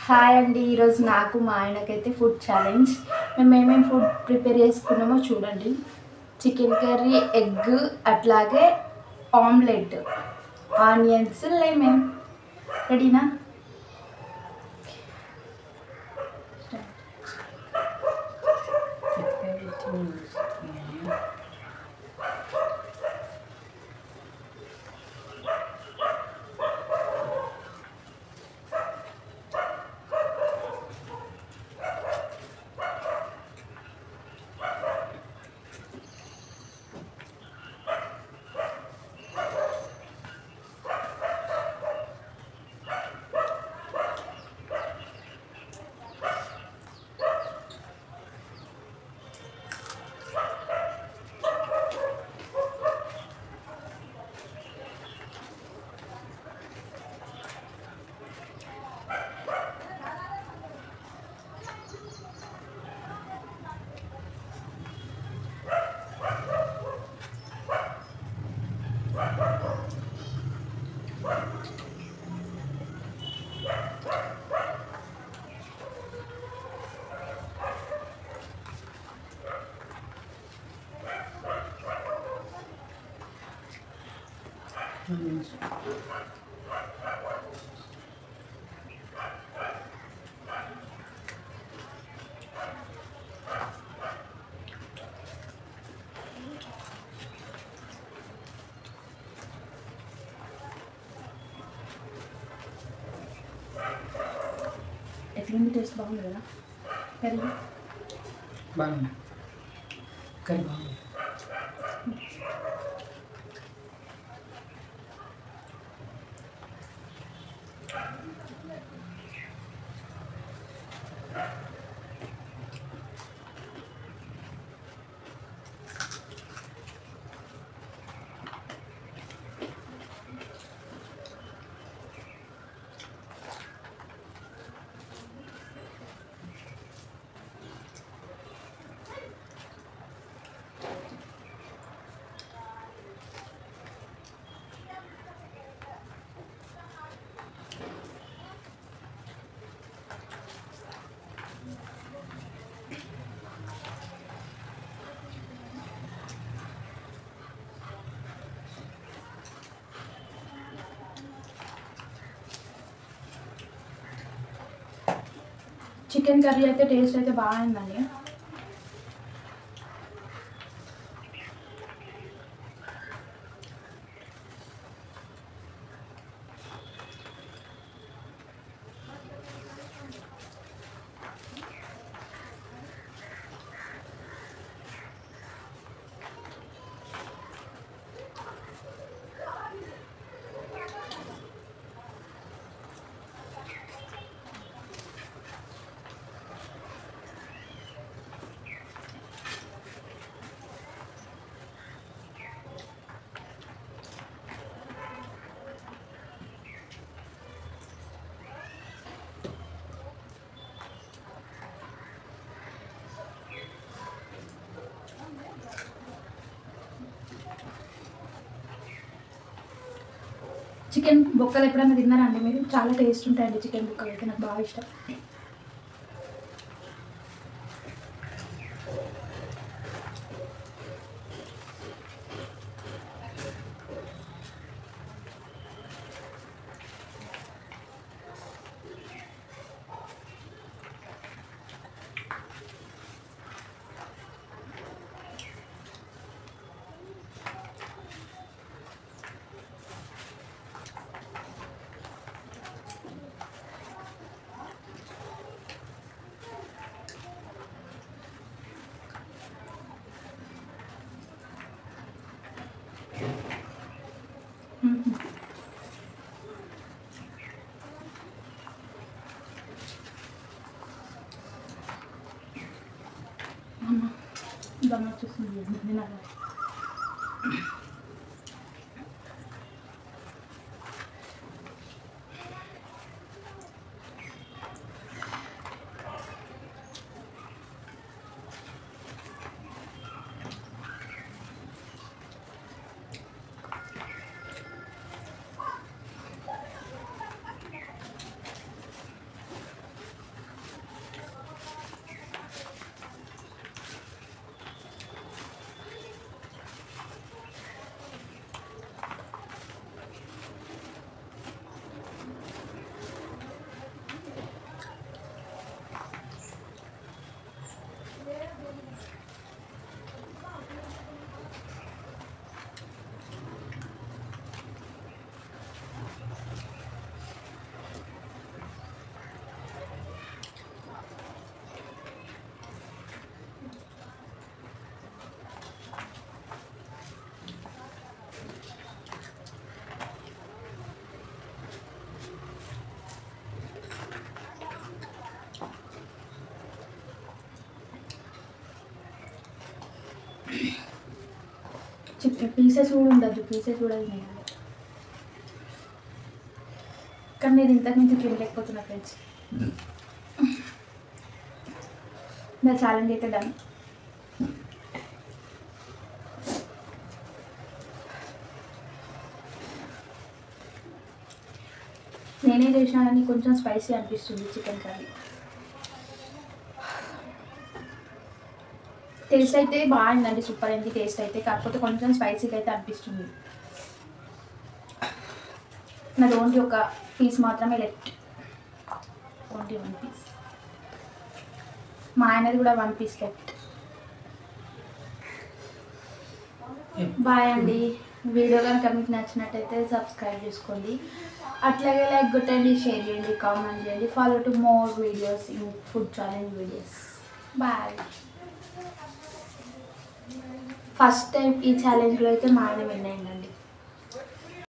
Hi అండి ఈరోజు నాకు మా ఆయనకైతే ఫుడ్ ఛాలెంజ్ మేము ఏమేమి ఫుడ్ ప్రిపేర్ చేసుకున్నామో చూడండి చికెన్ కర్రీ ఎగ్ అట్లాగే ఆమ్లెట్ ఆనియన్స్ లెమన్ రెడీనా ఎట్లుంది టేస్ట్ బాగుంది కదా కర్రీ బాగుంది కర్రీ బాగుంది చికెన్ కర్రీ అయితే టేస్ట్ అయితే బాగుందండి చికెన్ బొక్కలు ఎప్పుడైనా తిన్నారా అండి మీరు చాలా టేస్ట్ ఉంటాయండి చికెన్ బొక్కలు అయితే నాకు బాగా ఇష్టం మ్మ్. అమ్మ, దమ్ వచ్చేస్తుంది తినాలి పీసెస్ కూడా ఉండదు పీసెస్ కూడా తినేయాలి కానీ నేను ఇంతకు మించి తినలేకపోతున్నా ఫ్రెండ్స్ నా ఛాలెంజ్ అయితే డన్ నేనే చేసినానని కొంచెం స్పైసీ అనిపిస్తుంది చికెన్ కర్రీ టేస్ట్ అయితే బాగుందండి సూపర్ అయింది టేస్ట్ అయితే కాకపోతే కొంచెం స్పైసీగా అయితే అనిపిస్తుంది నాది ఓన్లీ ఒక పీస్ మాత్రమే లెఫ్ట్ ఓన్లీ వన్ పీస్ మా ఆయనది కూడా వన్ పీస్ లెఫ్ట్ బాయ్ అండి వీడియో కనుక మీకు నచ్చినట్టయితే సబ్స్క్రైబ్ చేసుకోండి అట్లాగే లైక్ కొట్టండి షేర్ చేయండి కామెంట్ చేయండి follow to more videos in food challenge videos bye first time ఈ ఛాలెంజ్లో అయితే మా ఆయన విన్ అయిందండి